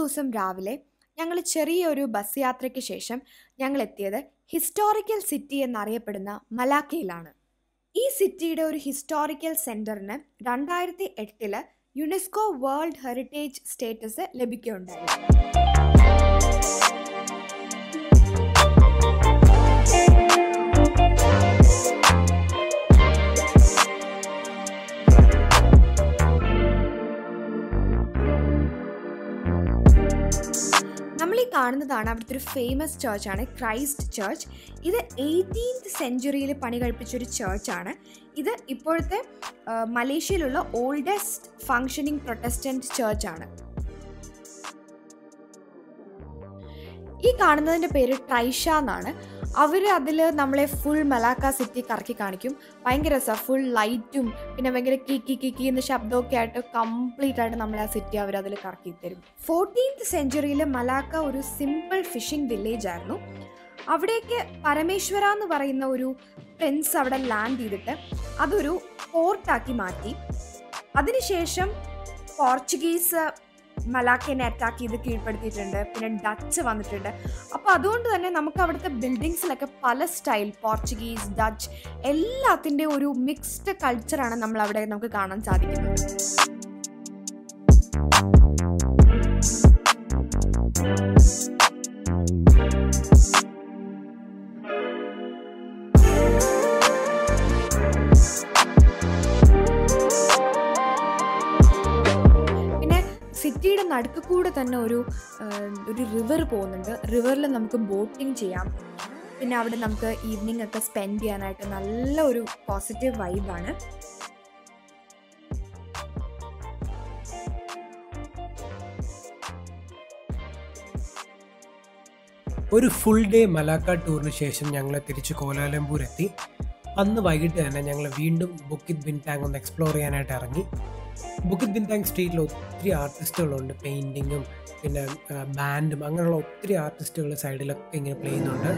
ദിവസം രാവിലെ ഞങ്ങൾ ചെറിയൊരു ബസ് യാത്രയ്ക്ക് ശേഷം ഞങ്ങൾ എത്തിയത് ഹിസ്റ്റോറിക്കൽ സിറ്റി എന്നറിയപ്പെടുന്ന മലാക്കയിലാണ് ഈ സിറ്റിയുടെ ഒരു ഹിസ്റ്റോറിക്കൽ സെൻറ്ററിന് രണ്ടായിരത്തി എട്ടില് യുനെസ്കോ വേൾഡ് ഹെറിറ്റേജ് സ്റ്റേറ്റസ് ലഭിക്കുകയുണ്ടായി നമ്മൾ ഈ കാണുന്നതാണ് അവിടുത്തെ ഒരു ഫേമസ് ചർച്ചാണ് ക്രൈസ്റ്റ് ചർച്ച് ഇത് എയ്റ്റീൻത് സെഞ്ചുറിയിൽ പണി കഴിപ്പിച്ചൊരു ചർച്ചാണ് ഇത് ഇപ്പോഴത്തെ ആ, മലേഷ്യയിലുള്ള ഓൾഡസ്റ്റ് ഫങ്ഷനിങ് പ്രൊട്ടസ്റ്റന്റ് ചർച്ചാണ് ഈ കാണുന്നതിൻ്റെ പേര് ട്രൈഷ എന്നാണ് അവർ അതിൽ നമ്മളെ ഫുൾ മലാക്ക സിറ്റി കറക്കി കാണിക്കും ഭയങ്കര രസമാണ് ഫുൾ ലൈറ്റും പിന്നെ ഭയങ്കര കിക്കി കിക്കി എന്ന ശബ്ദമൊക്കെ ആയിട്ട് കംപ്ലീറ്റ് ആയിട്ട് നമ്മളെ ആ സിറ്റി അവർ അതിൽ കറക്കി തരും ഫോർട്ടീൻത് സെഞ്ചുറിയിൽ മലാക്ക ഒരു സിമ്പിൾ ഫിഷിംഗ് വില്ലേജ് ആയിരുന്നു അവിടേക്ക് പരമേശ്വര എന്ന് പറയുന്ന ഒരു പ്രിൻസ് അവിടെ ലാൻഡ് ചെയ്തിട്ട് അതൊരു പോർട്ടാക്കി മാറ്റി അതിനുശേഷം പോർച്ചുഗീസ് മലാക്കനെ അറ്റാക്ക് ചെയ്ത് കീഴ്പ്പെടുത്തിയിട്ടുണ്ട് പിന്നെ ഡച്ച് വന്നിട്ടുണ്ട് അപ്പോൾ അതുകൊണ്ട് തന്നെ നമുക്ക് അവിടുത്തെ ബിൽഡിങ്സിലൊക്കെ പല സ്റ്റൈൽ പോർച്ചുഗീസ് ഡച്ച് എല്ലാത്തിൻ്റെ ഒരു മിക്സ്ഡ് കൾച്ചറാണ് നമ്മൾ അവിടെ നമുക്ക് കാണാൻ സാധിക്കുന്നത് പിന്നെ സിറ്റിയുടെ നടുക്ക് കൂടെ തന്നെ ഒരു ആ, ഒരു റിവർ പോകുന്നുണ്ട് റിവറിൽ നമുക്ക് ബോട്ടിംഗ് ചെയ്യാം പിന്നെ അവിടെ നമുക്ക് ഈവനിങ് ഒക്കെ സ്പെൻഡ് ചെയ്യാനായിട്ട് നല്ല ഒരു പോസിറ്റീവ് വൈബാണ് ഒരു ഫുൾ ഡേ മലാക്ക ടൂറിന് ശേഷം ഞങ്ങൾ തിരിച്ച് കോലാലംപൂർ എത്തി അന്ന് വൈകിട്ട് തന്നെ ഞങ്ങൾ വീണ്ടും ബുക്കിത് ബിൻതാങ് ഒന്ന് എക്സ്പ്ലോർ ചെയ്യാനായിട്ട് ഇറങ്ങി ബുക്കിത് ബിൻതാങ് സ്ട്രീറ്റിൽ ഒത്തിരി ആർട്ടിസ്റ്റുകളുണ്ട് പെയിൻറ്റിങ്ങും പിന്നെ ബാൻഡും അങ്ങനെയുള്ള ഒത്തിരി ആർട്ടിസ്റ്റുകൾ സൈഡിലൊക്കെ ഇങ്ങനെ പ്ലേ ചെയ്യുന്നുണ്ട്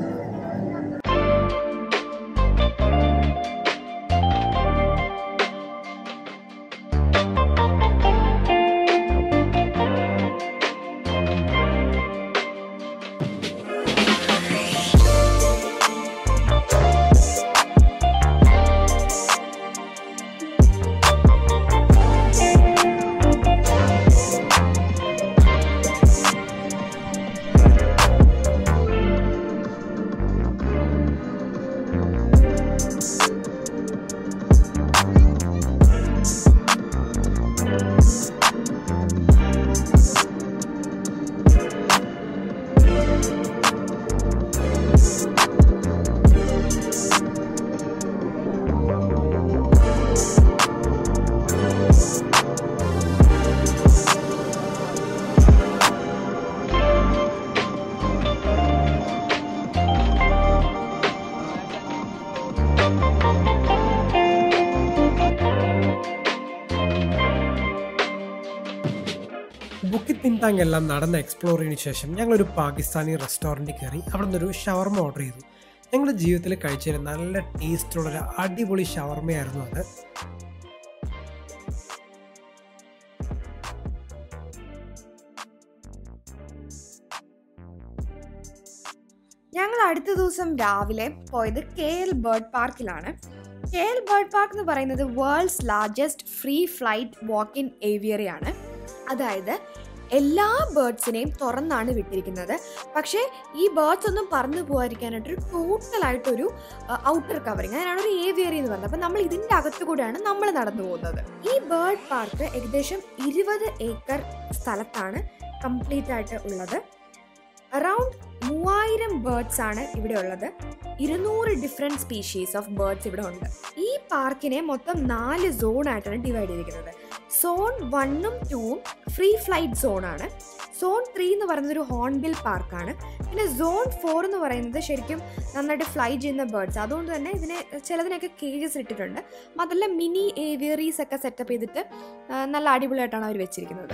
ബുക്കിത് ബിൻതാങ് എല്ലാം നടന്ന് എക്സ്പ്ലോർ ചെയ്തതിനു ശേഷം ഞങ്ങളൊരു പാകിസ്ഥാനി റെസ്റ്റോറൻറ്റിൽ കയറി അവിടെ നിന്നൊരു ഷവർമ ഓർഡർ ചെയ്തു ഞങ്ങളുടെ ജീവിതത്തിൽ കഴിച്ചതിൽ നല്ല ടേസ്റ്റുള്ളൊരു അടിപൊളി ഷവർമയായിരുന്നു അത് ഞങ്ങൾ അടുത്ത ദിവസം രാവിലെ പോയത് കെ എൽ ബേർഡ് പാർക്കിലാണ് കെ എൽ ബേർഡ് പാർക്ക് എന്ന് പറയുന്നത് world's largest free flight walk in aviary ആണ് അതായത് എല്ലാ ബേർഡ്സിനെയും തുറന്നാണ് വിട്ടിരിക്കുന്നത് പക്ഷേ ഈ ബേർഡ്സ് ഒന്നും പറന്നു പോകാതിരിക്കാനായിട്ടൊരു ടോട്ടലായിട്ടൊരു ഔട്ടർ കവറിങ് അതിനാണ് ഒരു ഏവിയറി എന്ന് പറയുന്നത് അപ്പം നമ്മൾ ഇതിൻ്റെ അകത്തു കൂടെയാണ് നമ്മൾ നടന്നു പോകുന്നത് ഈ ബേർഡ് പാർക്ക് ഏകദേശം ഇരുപത് ഏക്കർ സ്ഥലത്താണ് കംപ്ലീറ്റ് ആയിട്ട് ഉള്ളത് അറൗണ്ട് മൂവായിരം ബേർഡ്സ് ആണ് ഇവിടെ ഉള്ളത് ഇരുന്നൂറ് ഡിഫറെൻറ്റ് സ്പീഷീസ് ഓഫ് ബേർഡ്സ് ഇവിടെ ഉണ്ട് ഈ പാർക്കിനെ മൊത്തം നാല് സോൺ ആയിട്ടാണ് ഡിവൈഡ് ചെയ്തിരിക്കുന്നത് സോൺ വണ്ണും ടൂവും ഫ്രീ ഫ്ലൈറ്റ് സോൺ ആണ് സോൺ ത്രീ എന്ന് പറയുന്നത് ഒരു ഹോൺബിൽ പാർക്കാണ് പിന്നെ സോൺ ഫോർ എന്ന് പറയുന്നത് ശരിക്കും നന്നായിട്ട് ഫ്ലൈ ചെയ്യുന്ന ബേർഡ്സ് അതുകൊണ്ട് തന്നെ ഇതിനെ ചിലതിനൊക്കെ കേജസ് ഇട്ടിട്ടുണ്ട് മാത്രമല്ല മിനി ഏവിയറീസ് ഒക്കെ സെറ്റപ്പ് ചെയ്തിട്ട് ആ, നല്ല അടിപൊളിയായിട്ടാണ് അവർ വെച്ചിരിക്കുന്നത്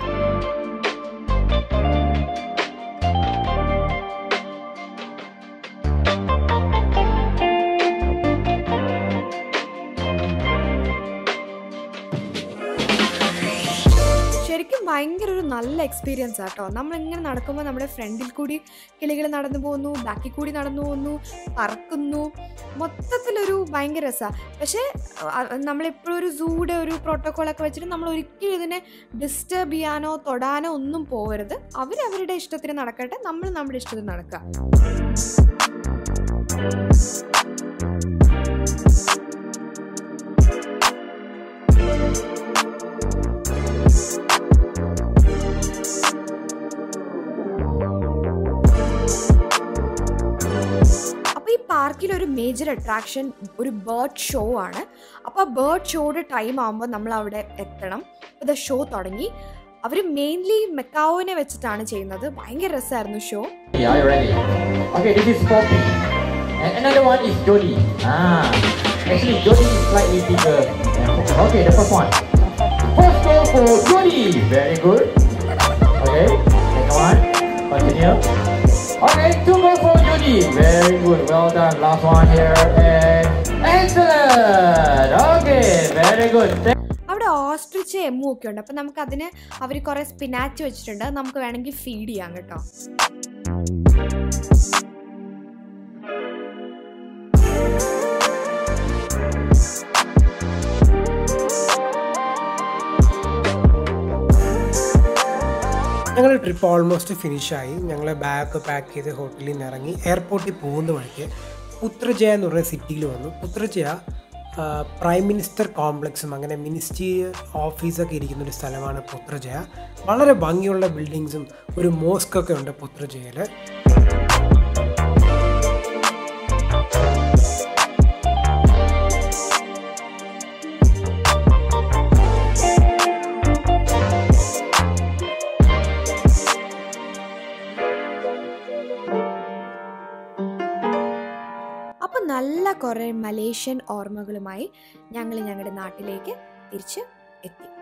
ഭയങ്കര ഒരു നല്ല എക്സ്പീരിയൻസ് ആട്ടോ നമ്മളിങ്ങനെ നടക്കുമ്പോൾ നമ്മുടെ ഫ്രണ്ടിൽ കൂടി കിളികൾ നടന്നു പോകുന്നു ബാക്കിൽ കൂടി നടന്നു പോകുന്നു പറക്കുന്നു മൊത്തത്തിലൊരു ഭയങ്കര രസമാണ് പക്ഷേ അഹ് നമ്മളെപ്പോഴും ഒരു സൂടെ ഒരു പ്രോട്ടോക്കോളൊക്കെ വെച്ചിട്ട് നമ്മൾ ഒരിക്കലും ഇതിനെ ഡിസ്റ്റർബ് ചെയ്യാനോ തൊടാനോ ഒന്നും പോകരുത് അവരവരുടെ ഇഷ്ടത്തിന് നടക്കട്ടെ നമ്മൾ നമ്മുടെ ഇഷ്ടത്തിന് നടക്കുക അപ്പോൾ ഈ പാർക്കിൽ ഒരു മേജർ അട്രാക്ഷൻ ഒരു ബേർഡ് ഷോ ആണ് അപ്പോൾ ആ ബേർഡ് ഷോയുടെ ടൈം ആകുമ്പോൾ നമ്മൾ അവിടെ എത്തണം അപ്പോൾ ഷോ തുടങ്ങി അവർ മെയിൻലി മെക്കാവോനെ വെച്ചിട്ടാണ് ചെയ്യുന്നത് ഭയങ്കര രസമായിരുന്നു show Yeah, you ready? Okay, this is Poppy. And another one is Jody. Ah, actually Jody is slightly bigger. Okay, the first one. First goal for Jody. Very good. Okay, second one. Continue. Okay, two goals for Jody. Very good. Well done. Last one here. And excellent. Okay, very good. Thank- അവിടെ ostrich എമ്മും ഒക്കെ ഉണ്ട് അപ്പം നമുക്ക് അതിന് അവർ കുറേ spinach വെച്ചിട്ടുണ്ട് അത് നമുക്ക് വേണമെങ്കിൽ ഫീഡ് ചെയ്യാം കേട്ടോ ഞങ്ങളുടെ ട്രിപ്പ് ഓൾമോസ്റ്റ് ഫിനിഷായി ഞങ്ങൾ ബാഗ് പാക്ക് ചെയ്ത് ഹോട്ടലിൽ നിന്ന് ഇറങ്ങി എയർപോർട്ടിൽ പോകുന്ന വഴിക്ക് പുത്രജയ എന്ന് പറയുന്ന സിറ്റിയിൽ വന്നു പുത്രജയ ആ, പ്രൈം മിനിസ്റ്റർ കോംപ്ലക്സും അങ്ങനെ മിനിസ്ട്രി ഓഫീസൊക്കെ ഇരിക്കുന്ന ഒരു സ്ഥലമാണ് പുത്രജയ വളരെ ഭംഗിയുള്ള ബിൽഡിങ്സും ഒരു മോസ്കൊക്കെ ഉണ്ട് പുത്രജയയിൽ അപ്പം നല്ല കുറേ മലേഷ്യൻ ഓർമ്മകളുമായി ഞങ്ങൾ ഞങ്ങളുടെ നാട്ടിലേക്ക് തിരിച്ച് എത്തി